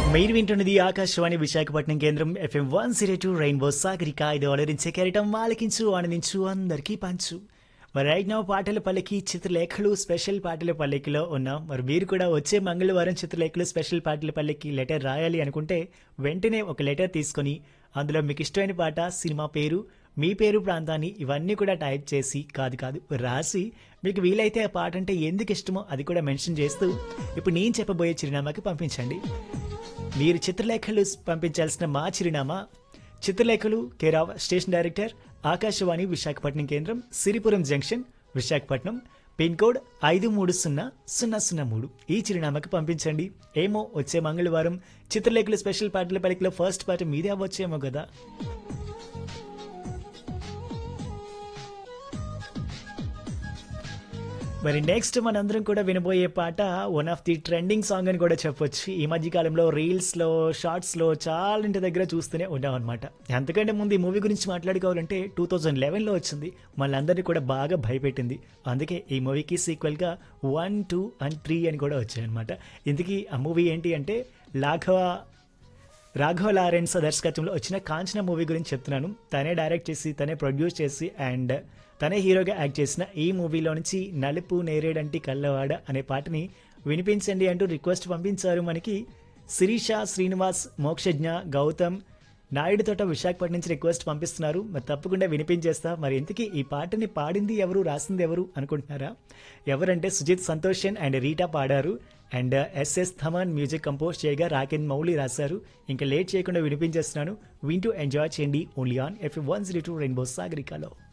మీరు వింటున్నది ఆకాశవాణి విశాఖపట్నం కేంద్రం FM one zero two rainbow Sagarika ఇది అలరించే కెరటం ఆలకించు ఆనందించు అందరికీ పంచు మరి రైట్ నౌ పాటల పల్లకి చిత్రలేఖలు స్పెషల్ పాటల పల్లకిలో ఉన్నాం మరి మీరు కూడా వచ్చే మంగళవారం చిత్రలేఖలు స్పెషల్ పాటల పల్లకి లెటర్ రాయాలి అనుకుంటే వెంటనే ఒక లెటర్ తీసుకొని అందులో మీకు ఇష్టమైన పాట సినిమా పేరు మీ పేరు ప్రాంతాన్ని ఇవన్నీ కూడా టైప్ చేసి కాదు కాదు రాసి మీకు వీలైతే ఆ పాట అంటే ఎందుకు ఇష్టమో అది కూడా మెన్షన్ చేస్తూ ఇప్పుడు నేను చెప్పబోయే చిరునామాకి పంపించండి మీరు చిత్రలేఖలు పంపించాల్సిన మా చిరునామా చిత్రలేఖలు care of station director Akashvani Visakhapatnam కేంద్రం Siripuram junction Visakhapatnam pin code ఐదు మూడు సున్నా సున్నా సున్నా మూడు ఈ చిరునామాకి పంపించండి ఏమో వచ్చే మంగళవారం చిత్రలేఖలు స్పెషల్ పాటల పలికలో ఫస్ట్ పాట మీదే అవ్వచ్చేమో కదా మరి నెక్స్ట్ మనందరం కూడా వినబోయే పాట one of the trending song అని కూడా చెప్పొచ్చు ఈ మధ్య కాలంలో రీల్స్ లో షార్ట్స్ లో చాలా ఇంటి దగ్గర చూస్తూనే ఉన్నాం అనమాట అంతకంటే ముందు ఈ మూవీ గురించి మాట్లాడుకోవాలంటే టూ థౌజండ్ లెవెన్లో వచ్చింది మళ్ళందరినీ కూడా బాగా భయపెట్టింది అందుకే ఈ మూవీకి సీక్వెల్ గా వన్ టూ అండ్ త్రీ అని కూడా వచ్చాయన్నమాట ఇందుకీ ఆ మూవీ ఏంటి అంటే లాఘవ రాఘవ లారెన్స్ దర్శకత్వంలో వచ్చిన కాంచన మూవీ గురించి చెప్తున్నాను తనే డైరెక్ట్ చేసి తనే ప్రొడ్యూస్ చేసి అండ్ తనే హీరోగా యాక్ట్ చేసిన ఈ మూవీలో నుంచి నలుపు నేరేడంటి కల్లవాడ అనే పాటని వినిపించండి అంటూ రిక్వెస్ట్ పంపించారు మనకి శిరీష శ్రీనివాస్ మోక్షజ్ఞ గౌతమ్ నాయుడు తోట విశాఖపట్నం నుంచి రిక్వెస్ట్ పంపిస్తున్నారు మరి తప్పకుండా వినిపించేస్తా మరి ఇంతకీ ఈ పాటని పాడింది ఎవరు రాసింది ఎవరు అనుకుంటున్నారా ఎవరంటే సుజిత్ సంతోషన్ అండ్ రీటా పాడారు and SS Thaman music compose చేయగా రాకెన్ మౌలి రాశారు ఇంకా లేట్ చేయకుండా వినిపించేస్తున్నాను వింటూ ఎంజాయ్ చేయండి only on F one zero two rainbow సాగరికాలో